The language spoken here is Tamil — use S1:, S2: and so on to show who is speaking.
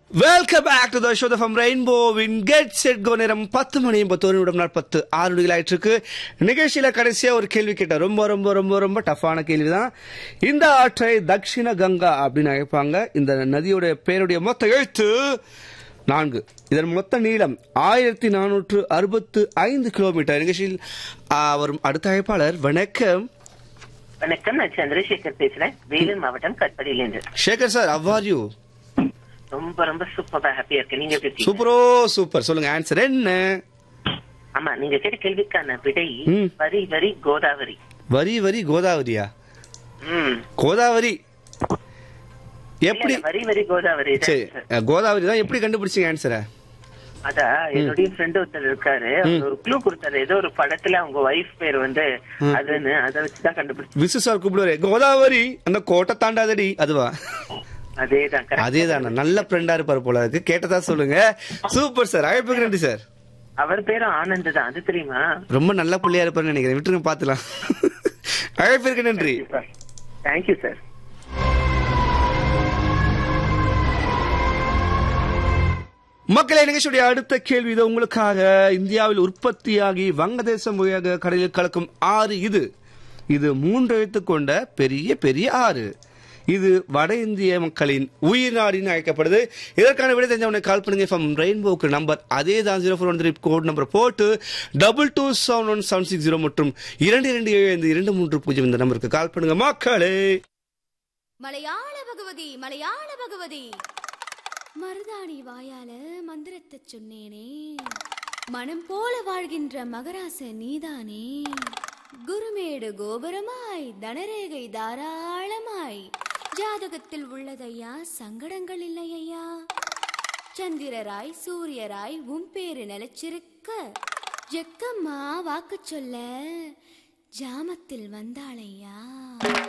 S1: Welcome back to the show from ரெயின்போவின் கெட் செட் கோ நேரம் பத்து மணி எண்பத்தோரு நிமிடம் நாற்பத்து ஆறு நொடிகள் ஆயிட்டு இருக்கு நிகழ்ச்சியில கடைசியா ஒரு கேள்வி கேட்டேன் ரொம்ப ரொம்ப ரொம்ப ரொம்ப டஃப்பான கேள்வி தான் இந்த ஆற்றை தக்ஷிண கங்கா அப்படின்னு அழைப்பாங்க இந்த நதியோட பேருடைய மொத்த எழுத்து நான்கு இதன் மொத்த நீளம் ஆயிரத்தி நானூற்று அறுபத்து ஐந்து கிலோமீட்டர் நிகழ்ச்சியில் ஆ, வரும் அடுத்த அழைப்பாளர் வணக்கம்
S2: வணக்கம் நான் சந்திரசேகர் பேசுறேன் வேலூர் மாவட்டம் கட்படியிலிருந்து
S1: சேகர் சார் அவ்வார் யூ
S2: ரொம்ப ரொம்ப சூப்பரா ஹாப்பியா இருக்கேன் நீங்க எப்படி இருக்கீங்க?
S1: சூப்பரோ சூப்பர் சொல்லுங்க ஆன்சர் என்ன
S2: ஆமா நீங்க கேட்ட கேள்விக்கான விடை
S1: ம்.
S2: வரி வரி கோதாவரி
S1: வரி வரி கோதாவரியா
S2: ம்
S1: கோதாவரி
S2: இல்ல,
S1: எப்படி
S2: இல்ல, வரி வரி கோதாவரி தான்
S1: சரி
S2: sir.
S1: அஹ், கோதாவரி தான் எப்படி கண்டுபிடிச்சீங்க ஆன்சரை
S2: அதான் என்னுடைய ஃப்ரெண்ட் ஒருத்தர் இருக்காரு அவர் ஒரு க்ளூ கொடுத்தாரு ஏதோ ஒரு படத்துல அவங்க ஒய்ஃப் பேர் வந்து அதுன்னு அதை வச்சுதான் கண்டுபிடிச்சு
S1: விசு சார் கூப்பிடுவாரு கோதாவரி அந்த கோட்டை தாண்டாதடி அதுவா
S2: அதேதான் correct.
S1: அதேதான் நல்ல ஃப்ரெண்டா இருப்பாரு போல இருக்கு கேட்டதா சொல்லுங்க சூப்பர் சார் அழைப்புக்கு நன்றி சார்
S2: அவர் பேரும் ஆனந்த் தான் அது தெரியுமா
S1: ரொம்ப நல்ல பிள்ளையா இருப்பாருன்னு நினைக்கிறேன் விட்டுருங்க பாத்துலாம் அழைப்பிற்கு நன்றி
S2: தேங்க்யூ சார்
S1: மக்களை நிகழ்ச்சியுடைய அடுத்த கேள்வி இது உங்களுக்காக இந்தியாவில் உற்பத்தியாகி வங்கதேசம் வழியாக கடலில் கலக்கும் ஆறு இது இது மூன்று எழுத்து கொண்ட பெரிய பெரிய ஆறு இது வட இந்திய மக்களின் உயிர் நாடின்னு அழைக்கப்படுது இதற்கான விடை தெரிஞ்சவனை கால் பண்ணுங்க ஃப்ரம் ரெயின்போக்கு நம்பர் அதே தான் zero four one three code number போட்டு double two seven one seven six zero மற்றும் இரண்டு இரண்டு ஏழு ஐந்து இரண்டு மூன்று பூஜ்ஜியம் இந்த நம்பருக்கு கால் பண்ணுங்க மக்களே
S3: மலையாள பகவதி மலையாள பகவதி மருதாணி வாயால மந்திரத்தை சொன்னேனே மனம் போல வாழ்கின்ற மகராச நீதானே குருமேடு கோபுரமாய் தனரேகை தாராளமாய் ஜாதகத்தில் உள்ளதையா சங்கடங்கள் இல்லையா சந்திரராய் சூரியராய் உன் பேரு நிலைச்சிருக்க ஜெக்கம்மா வாக்கு சொல்ல ஜாமத்தில் வந்தாளையா